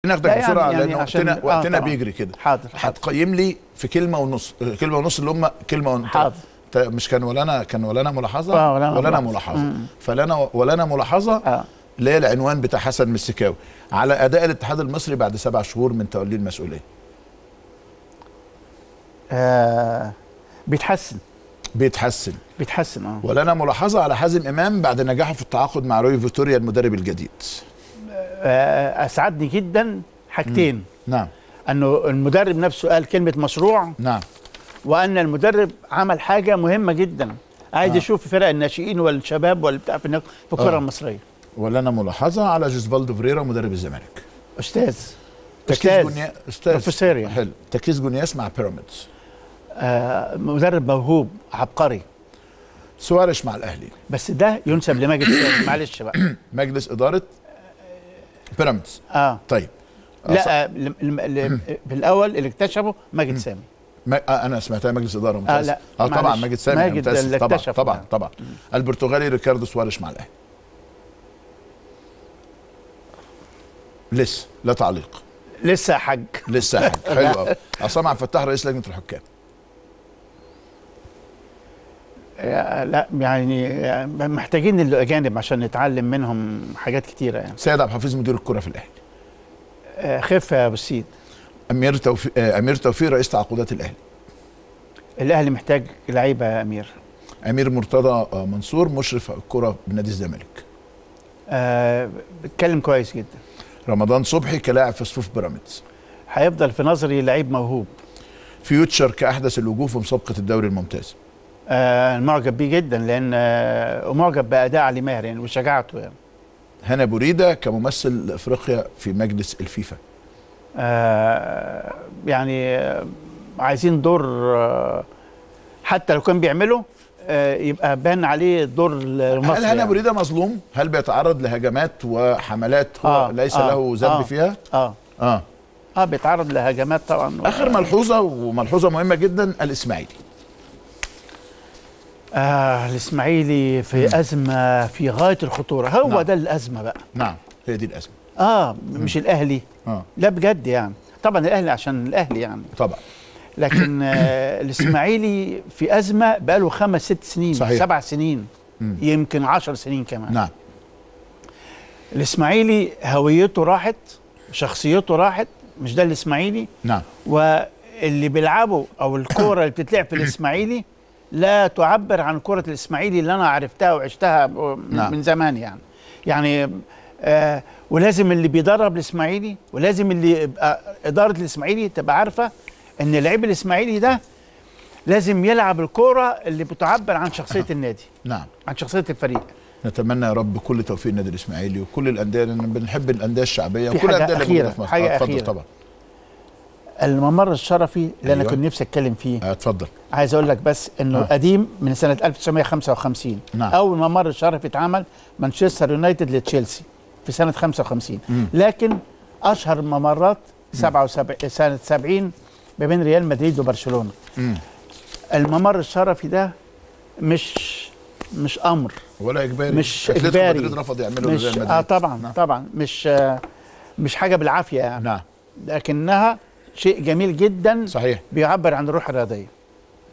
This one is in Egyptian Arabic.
ناخدك لا يعني- بسرعه يعني لان عشان- وقتنا آه وقتنا طبعاً. بيجري كده حاضر حاضر هتقيم لي في كلمه ونص كلمه ونص اللي هم كلمه ونص حاضر. مش كان ولا انا كان ولا انا ملاحظه آه، ولا أنا ولا انا ملاحظة. ملاحظه مم. فلا انا ولا انا ملاحظه اه اللي هي العنوان بتاع حسن مسكاوي على اداء الاتحاد المصري بعد سبع شهور من توليه المسؤوليه آه، بيتحسن بيتحسن بيتحسن اه ولا انا ملاحظه على حازم امام بعد نجاحه في التعاقد مع روي فيتوريا المدرب الجديد آه، اسعدني جدا حاجتين نعم انه المدرب نفسه قال كلمه مشروع نعم وان المدرب عمل حاجه مهمه جدا عايز آه. يشوف فرق الناشئين والشباب والبتاع في النك- في الكره آه. المصريه ولا انا ملاحظه على جوزفالدو فريرا مدرب الزمالك استاذ تركيز استاذ جونيا استاذ بروفيسور يعني. حلو تركيز جونياس مع بيراميدز آه، مدرب موهوب عبقري سوارش مع الاهلي بس ده ينسب لماجد سامي معلش بقى مجلس اداره بيراميدز اه طيب لا آه، لم- لم- لم- في الاول اللي اكتشفه ماجد سامي ما آه انا سمعتها مجلس اداره ممتاز لا، اه طبعا معلش. ماجد سامي ماجد ممتاز اللي طبعا اكتشفه طبعا يعني. طبعا البرتغالي ريكاردو سوارش مع الاهلي لسه لا تعليق لسه حج لسه حاجة. حلو قوي عصام عبد الفتاح رئيس لجنه الحكام آه، لا يعني آه، محتاجين الاجانب عشان نتعلم منهم حاجات كتيره يعني سيد عبد الحفيظ مدير الكره في الاهلي آه، خف يا ابو السيد امير توفيق آه، امير توفيق رئيس تعاقدات الاهلي الاهلي محتاج لعيبه يا امير امير مرتضى آه، منصور مشرف الكره بنادي الزمالك آه بيتكلم كويس جدا رمضان صبحي كلاعب في صفوف بيراميدز هيفضل في نظري لعيب موهوب فيوتشر كاحدث الوجوه في مسابقه الدوري الممتاز آه معجب بيه جدا لان آه ومعجب باداء علي ماهر يعني وشجاعته يعني هنا بوريده كممثل لافريقيا في مجلس الفيفا آه يعني آه عايزين دور آه حتى لو كان بيعمله آه يبقى بان عليه دور المصري هل هنا يعني. بوريده مظلوم هل بيتعرض لهجمات وحملات هو آه، ليس آه، له ذنب آه. فيها اه اه اه بيتعرض لهجمات طبعا اخر ملحوظه وملحوظه مهمه جدا الاسماعيلي آه الاسماعيلي في ازمه في غايه الخطوره هو نعم. ده الازمه بقى نعم هي دي الازمه اه مش الاهلي اه لا بجد يعني طبعا الاهلي عشان الاهلي يعني طبعا لكن آه الاسماعيلي في ازمه بقاله خمس ست سنين صحيح. سبع سنين مم. يمكن عشر سنين كمان نعم الاسماعيلي هويته راحت شخصيته راحت مش ده الاسماعيلي نعم واللي بيلعبوا او الكوره اللي بتتلعب في الاسماعيلي لا تعبر عن كره الاسماعيلي اللي انا عرفتها وعشتها من, نعم. من زمان يعني يعني آه ولازم اللي بيدرب الاسماعيلي ولازم اللي يبقى اداره الاسماعيلي تبقى عارفه ان لعيب الاسماعيلي ده لازم يلعب الكوره اللي بتعبر عن شخصيه النادي نعم عن شخصيه الفريق نتمنى يا رب كل توفيق النادي الاسماعيلي وكل الانديه لان بنحب الانديه الشعبيه في وكل حاجة الانديه اللي أخيرة، موجوده في مصر حاجة آه، اتفضل أخيرة. طبعا الممر الشرفي اللي انا أيوة. كنت نفسي اتكلم فيه آه، اتفضل عايز اقول لك بس انه آه. قديم من سنه 1955 نعم. اول ممر الشرفي اتعمل مانشستر يونايتد لتشيلسي في سنه 55 مم. لكن اشهر ممرات 77 سنه 70 ما بين ريال مدريد وبرشلونه مم. الممر الشرفي ده مش مش امر ولا اجباري مش أتلتيكو إجباري. مدريد رفض يعملوا مش لريال مدريد اه طبعا نعم. طبعا مش آه مش حاجه بالعافيه يعني نعم لكنها شيء جميل جدا صحيح بيعبر عن الروح الرياضيه